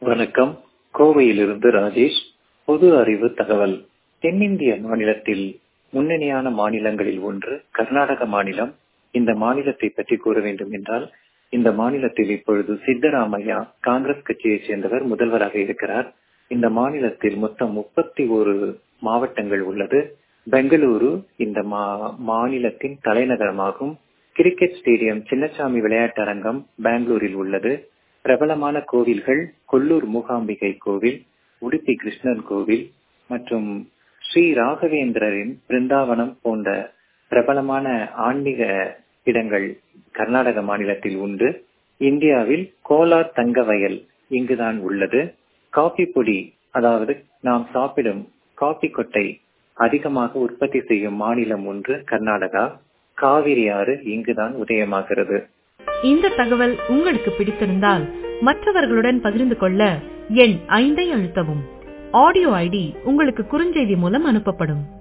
வணக்கம் கோவையிலிருந்து ராஜேஷ் பொது அறிவு தகவல் தென்னிந்திய மாநிலத்தில் முன்னணியான மாநிலங்களில் ஒன்று கர்நாடக மாநிலம் இந்த மாநிலத்தை பற்றி கூற வேண்டும் என்றால் இந்த மாநிலத்தில் இப்பொழுது சித்தராமையா காங்கிரஸ் கட்சியைச் சேர்ந்தவர் முதல்வராக இருக்கிறார் இந்த மாநிலத்தில் மொத்தம் முப்பத்தி ஒரு மாவட்டங்கள் உள்ளது பெங்களூரு இந்த மாநிலத்தின் தலைநகரமாகும் கிரிக்கெட் ஸ்டேடியம் சின்னசாமி விளையாட்டரங்கம் பெங்களூரில் உள்ளது பிரபலமான கோவில்கள் கொல்லூர் மூகாம்பிகை கோவில் உடுப்பி கிருஷ்ணன் கோவில் மற்றும் ஸ்ரீ ராகவேந்திரரின் பிருந்தாவனம் போன்ற பிரபலமான ஆன்மீக இடங்கள் கர்நாடக மாநிலத்தில் உண்டு இந்தியாவில் கோலார் தங்க வயல் இங்குதான் உள்ளது காபி பொடி அதாவது நாம் சாப்பிடும் காபி கொட்டை அதிகமாக உற்பத்தி செய்யும் மாநிலம் ஒன்று கர்நாடகா காவிரி ஆறு இங்குதான் உதயமாகிறது இந்த தகவல் உங்களுக்கு பிடித்திருந்தால் மற்றவர்களுடன் பகிர்ந்து கொள்ள எண் ஐந்தை அழுத்தவும் ஆடியோ ஐடி உங்களுக்கு குறுஞ்செய்தி மூலம் அனுப்பப்படும்